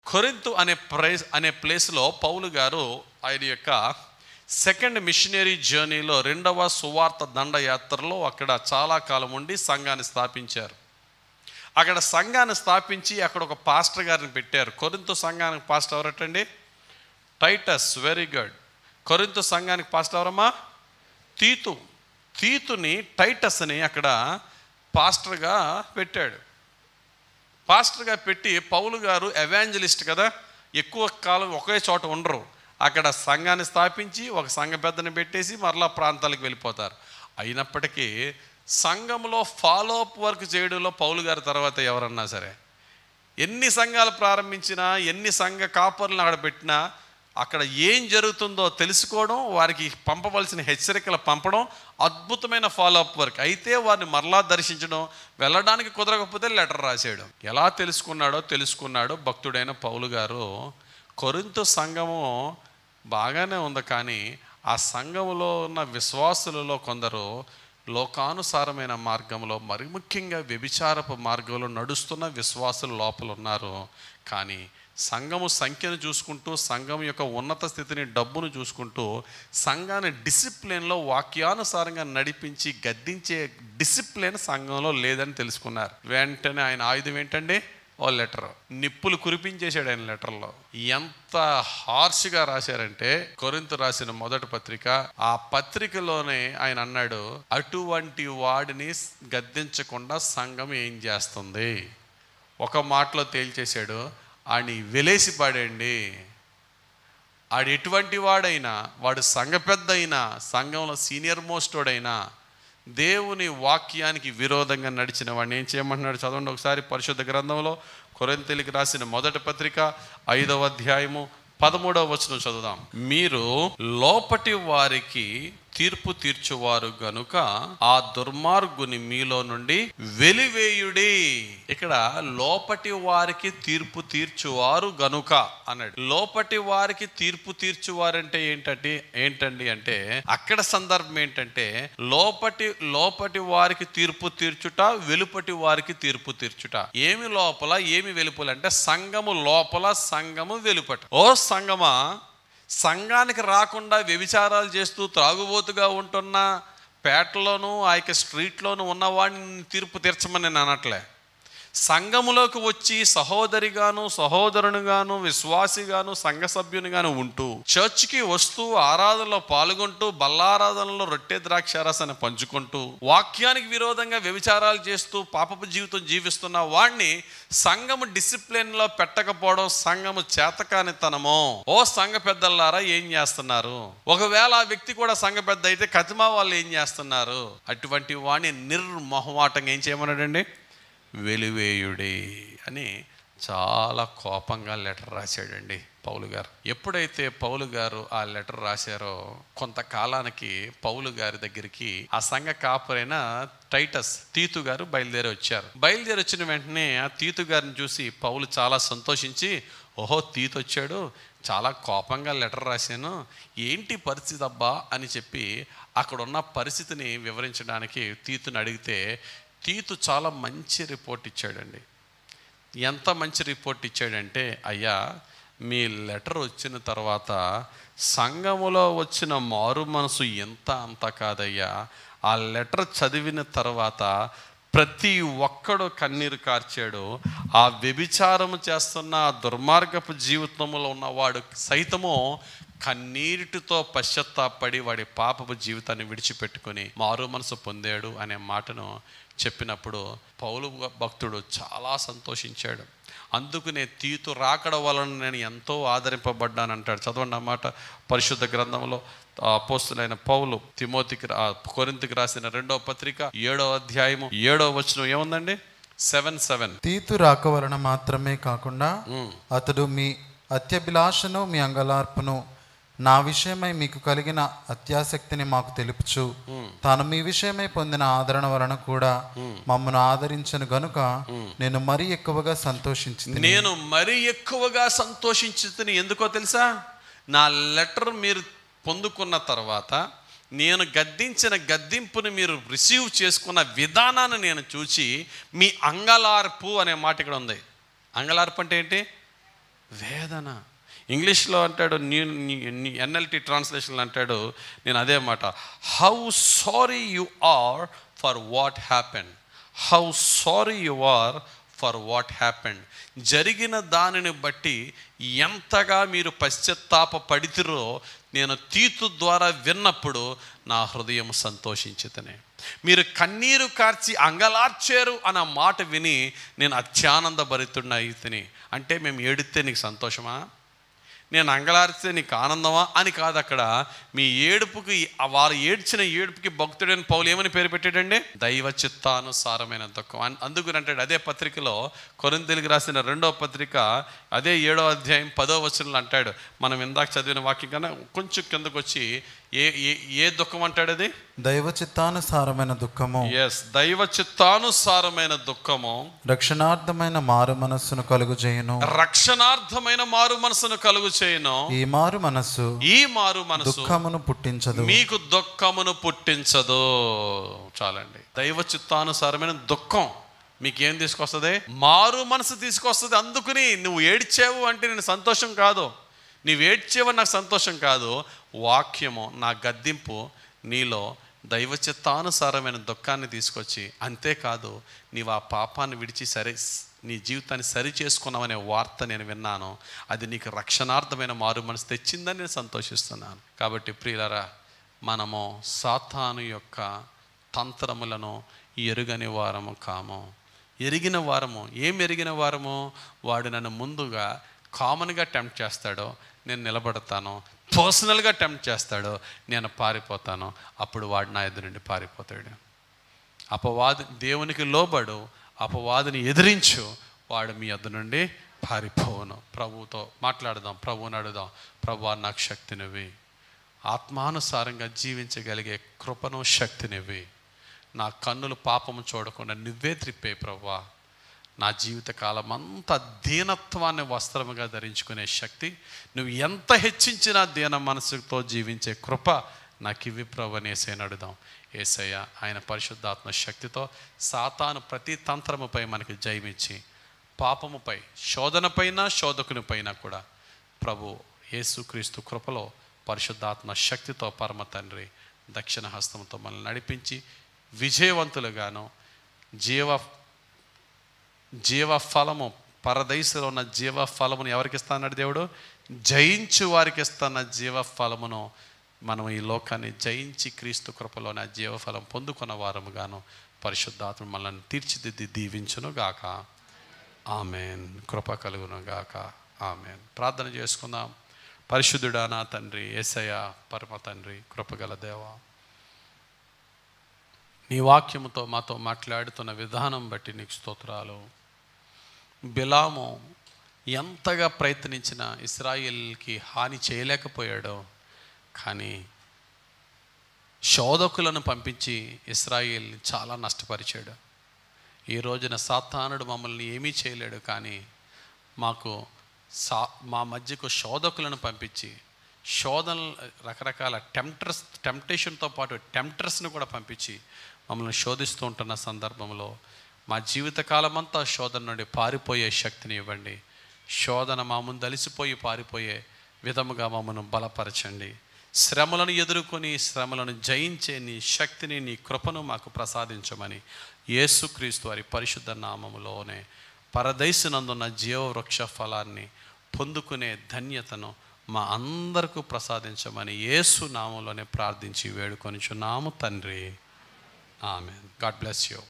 కొరింతు అనే ప్రైస్ అనే ప్లేస్లో పౌలు గారు ఆయన యొక్క సెకండ్ మిషనరీ జర్నీలో రెండవ సువార్త దండయాత్రలో అక్కడ చాలా కాలం ఉండి సంఘాన్ని స్థాపించారు అక్కడ సంఘాన్ని స్థాపించి అక్కడ ఒక పాస్టర్ గారిని పెట్టారు కొరింతు సంఘానికి పాస్టర్ ఎవరటండి టైటస్ వెరీ గుడ్ కొరింతు సంఘానికి పాస్టర్ ఎవరమ్మా తీతు తీతుని టైటస్ని అక్కడ పాస్టర్గా పెట్టాడు పాస్టర్గా పెట్టి పౌలు గారు ఎవాంజలిస్ట్ కదా ఎక్కువ కాలం ఒకే చోట ఉండరు అక్కడ సంఘాన్ని స్థాపించి ఒక సంఘ పెద్దని పెట్టేసి మరలా ప్రాంతాలకు వెళ్ళిపోతారు అయినప్పటికీ సంఘంలో ఫాలో అప్ వర్క్ చేయడంలో పౌలు గారి తర్వాత ఎవరన్నా సరే ఎన్ని సంఘాలు ప్రారంభించినా ఎన్ని సంఘ కాపర్లను అక్కడ పెట్టినా అక్కడ ఏం జరుగుతుందో తెలుసుకోవడం వారికి పంపవలసిన హెచ్చరికలు పంపడం అద్భుతమైన ఫాలో అప్ వర్క్ అయితే వారిని మరలా దర్శించడం వెళ్ళడానికి కుదరకపోతే లెటర్ రాసేయడం ఎలా తెలుసుకున్నాడో తెలుసుకున్నాడో భక్తుడైన పౌలు గారు కొరింత సంఘము బాగానే ఉంది కానీ ఆ సంఘములో ఉన్న విశ్వాసులలో కొందరు లోకానుసారమైన మార్గంలో మరి ముఖ్యంగా వ్యభిచారపు మార్గంలో నడుస్తున్న విశ్వాసులు లోపల ఉన్నారు కానీ సంఘము సంఖ్యను చూసుకుంటూ సంఘం యొక్క ఉన్నత స్థితిని డబ్బును చూసుకుంటూ సంఘాన్ని డిసిప్లిన్లో వాక్యానుసారంగా నడిపించి గద్దించే డిసిప్లిన్ సంఘంలో లేదని తెలుసుకున్నారు వెంటనే ఆయన ఆయుధం ఏంటండి ఓ లెటర్ నిప్పులు కురిపించేశాడు ఆయన లెటర్లో ఎంత హార్ష్గా రాశారంటే కొరింత రాసిన మొదటి పత్రిక ఆ పత్రికలోనే ఆయన అన్నాడు అటువంటి వాడిని గద్దించకుండా సంఘం ఏం చేస్తుంది ఒక మాటలో తేల్చేశాడు ఆడిని వెలేసి పాడండి ఆడు ఎటువంటి వాడైనా వాడు సంఘ పెద్ద అయినా సంఘంలో సీనియర్ మోస్ట్ వాడైనా దేవుని వాక్యానికి విరోధంగా నడిచిన వాడిని ఏం చేయమంటున్నాడు చదవండి ఒకసారి పరిశుద్ధ గ్రంథంలో కొరింతెలికి రాసిన మొదటి పత్రిక ఐదవ అధ్యాయము పదమూడవ వచనం చదువుదాం మీరు లోపటి వారికి తీర్పు తీర్చువారు గనుక ఆ దుర్మార్గుని మీలో నుండి వెలివేయుడి ఇక్కడ లోపటి వారికి తీర్పు తీర్చువారు గనుక అన్నాడు లోపటి వారికి తీర్పు తీర్చువారంటే ఏంటంటే ఏంటండి అంటే అక్కడ సందర్భం ఏంటంటే లోపటి లోపటి వారికి తీర్పు తీర్చుట వెలుపటి వారికి తీర్పు తీర్చుట ఏమి లోపల ఏమి వెలుపల అంటే సంఘము లోపల సంఘము వెలుపట ఓ సంగమా సంఘానికి రాకుండా వ్యభిచారాలు చేస్తూ త్రాగుబోతుగా ఉంటున్న పేటలోను ఆ యొక్క స్ట్రీట్లోను ఉన్నవాడిని తీర్పు తీర్చమని నేను అనట్లే సంఘములోకి వచ్చి సహోదరిగాను సహోదరునిగాను విశ్వాసిగాను సంఘ సభ్యునిగాను ఉంటూ చర్చ్కి వస్తూ ఆరాధనలో పాల్గొంటూ బల్లారాధనలో రొట్టె ద్రాక్షారసాన్ని పంచుకుంటూ వాక్యానికి విరోధంగా వ్యభిచారాలు చేస్తూ పాపపు జీవితం జీవిస్తున్న వాడిని సంఘము డిసిప్లిన్లో పెట్టకపోవడం సంఘము చేతకానితనమో ఓ సంఘ పెద్దలారా ఏం చేస్తున్నారు ఒకవేళ ఆ వ్యక్తి కూడా సంఘ పెద్ద అయితే కతిమా వాళ్ళు ఏం చేస్తున్నారు అటువంటి వాడిని నిర్మోహమాటంగా ఏం చేయమన్నాడండి వెలివేయుడి అని చాలా కోపంగా లెటర్ రాశాడండి పౌలు గారు ఎప్పుడైతే పౌలు గారు ఆ లెటర్ రాశారో కొంతకాలానికి పౌలు గారి దగ్గరికి ఆ సంఘ కాపురైన టైటస్ తీతు గారు బయలుదేరి వచ్చారు బయలుదేరి వచ్చిన వెంటనే ఆ తీతు గారిని చూసి పౌలు చాలా సంతోషించి ఓహో తీతు వచ్చాడు చాలా కోపంగా లెటర్ రాశాను ఏంటి పరిస్థితి అబ్బా అని చెప్పి అక్కడ ఉన్న పరిస్థితిని వివరించడానికి తీతుని అడిగితే తీతు చాలా మంచి రిపోర్ట్ ఇచ్చాడండి ఎంత మంచి రిపోర్ట్ ఇచ్చాడంటే అయ్యా మీ లెటర్ వచ్చిన తర్వాత సంఘములో వచ్చిన మారు మనసు ఎంత అంత కాదయ్యా ఆ లెటర్ చదివిన తర్వాత ప్రతి ఒక్కడు కన్నీరు కార్చాడు ఆ వ్యభిచారము చేస్తున్న ఆ దుర్మార్గపు జీవితంలో ఉన్నవాడు సైతము కన్నీటితో పశ్చత్తాపడి వాడి పాపపు జీవితాన్ని విడిచిపెట్టుకొని మారు మనసు పొందాడు అనే మాటను చెప్పినప్పుడు పౌలు భక్తుడు చాలా సంతోషించాడు అందుకునే తీతు రాకడ వలన నేను ఎంతో ఆదరింపబడ్డాను అంటాడు చదవండి అన్నమాట పరిశుద్ధ గ్రంథంలో అపోస్తులైన పౌలు తిమోతికి రా- కొరింథీకి రాసిన రెండవ పత్రిక ఏడవ అధ్యాయము ఏడవ వచనం ఏముందండి సెవెన్ సెవెన్ తీతు రాక వలన మాత్రమే కాకుండా అతడు మీ అత్యభిలాషను మీ అంగలార్పును నా విషయమై మీకు కలిగిన అత్యాసక్తిని మాకు తెలుపుచు తాను మీ విషయమై పొందిన ఆదరణ వలన కూడా మమ్మను ఆదరించను గనుక నేను మరీ ఎక్కువగా సంతోషించింది నేను మరీ ఎక్కువగా సంతోషించుతుని ఎందుకో తెలుసా నా లెటర్ మీరు పొందుకున్న తర్వాత నేను గద్దించిన గద్దింపుని మీరు రిసీవ్ చేసుకున్న విధానాన్ని నేను చూచి మీ అంగలార్పు అనే మాట ఇక్కడ ఉంది అంగలార్పు అంటే ఏంటి వేదన ఇంగ్లీష్లో అంటాడు న్యూ ఎన్ఎల్టీ ట్రాన్స్లేషన్లో అంటాడు నేను అదే మాట how sorry you are for what happen how sorry you are for what happened జరిగిన దానిని బట్టి ఎంతగా మీరు పశ్చాత్తాప పడితిరో నేను తీతు ద్వారా విన్నప్పుడు నా హృదయం సంతోషించితనే మీరు కన్నీరు కార్చి అంగలార్చారు అన్న మాట విని నేను అత్యానంద భరితుడిన ఇతని అంటే మేము ఏడితే నీకు సంతోషమా నేను అంగలారిస్తే నీకు ఆనందమా అని కాదు అక్కడ మీ ఏడుపుకి ఆ వారు ఏడ్చిన ఏడుపుకి భక్తుడైన పౌలు ఏమని పేరు పెట్టాడండి దైవ చిత్తానుసారమైన దుఃఖం అన్- అందుకని అంటాడు అదే పత్రికలో కొరింతెలికి రాసిన రెండో పత్రిక అదే ఏడో అధ్యాయం పదో వచనంలో అంటాడు మనం ఇందాక చదివిన వాక్యం కన్నా కొంచెం కిందకు వచ్చి ఏ ఏ ఏ దుఃఖం అంటాడు అది దైవ చిత్తానుసారమైన దుఃఖము ఎస్ దైవ చిత్తానుసారమైన దుఃఖము రక్షణార్థమైన మారు మనస్సును కలుగు చేయును రక్షణార్థమైన మారు మనసును కలుగు చేయను ఈ మారు మనస్సు ఈ మారు మనసు దుఃఖమును పుట్టించదు మీకు దుఃఖమును పుట్టించదు చాలండి దైవ చిత్తానుసారమైన దుఃఖం మీకేం తీసుకొస్తుంది మారు మనసు తీసుకొస్తుంది అందుకుని నువ్వు ఏడ్చావు అంటే నేను సంతోషం కాదు నీవు ఏడ్చేవు నాకు సంతోషం కాదు వాక్యము నా గద్దింపు నీలో దైవ చిత్తానుసారమైన దుఃఖాన్ని తీసుకొచ్చి అంతేకాదు నీవు ఆ పాపాన్ని విడిచి సరి నీ జీవితాన్ని సరి చేసుకున్నావనే వార్త నేను విన్నాను అది నీకు రక్షణార్థమైన మారు మనసు తెచ్చిందని నేను సంతోషిస్తున్నాను కాబట్టి ప్రియులరా మనము సాతాను యొక్క తంత్రములను ఎరుగని వారము కాము ఎరిగిన వారము ఏం ఎరిగిన వారము వాడు నన్ను ముందుగా కామన్గా టెంప్ట్ చేస్తాడో నేను నిలబడతాను పర్సనల్గా టెంప్ట్ చేస్తాడో నేను పారిపోతాను అప్పుడు వాడు నా ఎదురు నుండి పారిపోతాడు అపవాది దేవునికి లోబడు అపవాదిని ఎదిరించు వాడు మీ వద్ద నుండి పారిపోవును ప్రభువుతో మాట్లాడదాం ప్రభువుని అడుగుదాం ప్రభు నాకు శక్తినివి ఆత్మానుసారంగా జీవించగలిగే కృపను శక్తినివి నా కన్నులు పాపము చూడకుండా నువ్వే త్రిప్పే ప్రభా నా జీవిత కాలం అంతా దీనత్వాన్ని వస్త్రముగా ధరించుకునే శక్తి నువ్వు ఎంత హెచ్చించినా దీన మనసుతో జీవించే కృప నాకు ఇవి ప్రభు అనేసే నడుదాం ఏసయ్య ఆయన పరిశుద్ధాత్మ శక్తితో సాతాను ప్రతి తంత్రముపై మనకి జయమిచ్చి పాపముపై శోధనపైన శోధకునిపైన కూడా ప్రభు యేసుక్రీస్తు కృపలో పరిశుద్ధాత్మ శక్తితో పరమ తండ్రి దక్షిణ హస్తంతో మనల్ని నడిపించి విజయవంతులుగాను జీవ జీవ ఫలము పరదైసులో ఉన్న జీవ ఫలమును ఎవరికి ఇస్తానన్నాడు దేవుడు జయించు వారికి ఇస్తున్న జీవ ఫలమును మనం ఈ లోకాన్ని జయించి క్రీస్తు కృపలోని ఆ జీవఫలం పొందుకున్న వారముగాను పరిశుద్ధాత్మ మనల్ని తీర్చిదిద్ది దీవించును గాక ఆమెన్ కృప కలుగును గాక ఆమెన్ ప్రార్థన చేసుకుందాం పరిశుద్ధుడా నా తండ్రి ఏసయ పరమ తండ్రి కృపగల దేవా నీ వాక్యముతో మాతో మాట్లాడుతున్న విధానం బట్టి నీకు స్తోత్రాలు బిలాము ఎంతగా ప్రయత్నించిన ఇస్రాయిల్కి హాని చేయలేకపోయాడో కానీ శోధకులను పంపించి ఇస్రాయిల్ చాలా నష్టపరిచాడు ఈ రోజున సాతానుడు మమ్మల్ని ఏమీ చేయలేడు కానీ మాకు సా మా మధ్యకు శోధకులను పంపించి శోధన రకరకాల టెంప్టర్స్ టెంప్టేషన్తో పాటు టెంప్టర్స్ని కూడా పంపించి మమ్మల్ని శోధిస్తూ ఉంటున్న సందర్భంలో మా జీవితకాలం అంతా శోధన నుండి పారిపోయే శక్తిని ఇవ్వండి శోధన మా ముందు అలిసిపోయి పారిపోయే విధముగా మమ్మల్ని బలపరచండి శ్రమలను ఎదుర్కొని శ్రమలను జయించే నీ శక్తిని నీ కృపను మాకు ప్రసాదించమని యేసుక్రీస్తు వారి పరిశుద్ధ నామములోనే పరదైసునందున్న జీవవృక్ష ఫలాన్ని పొందుకునే ధన్యతను మా అందరికీ ప్రసాదించమని యేసు నామంలోనే ప్రార్థించి వేడుకొనిచున్నాము తండ్రి ఆమె గాడ్ బ్లెస్ యూ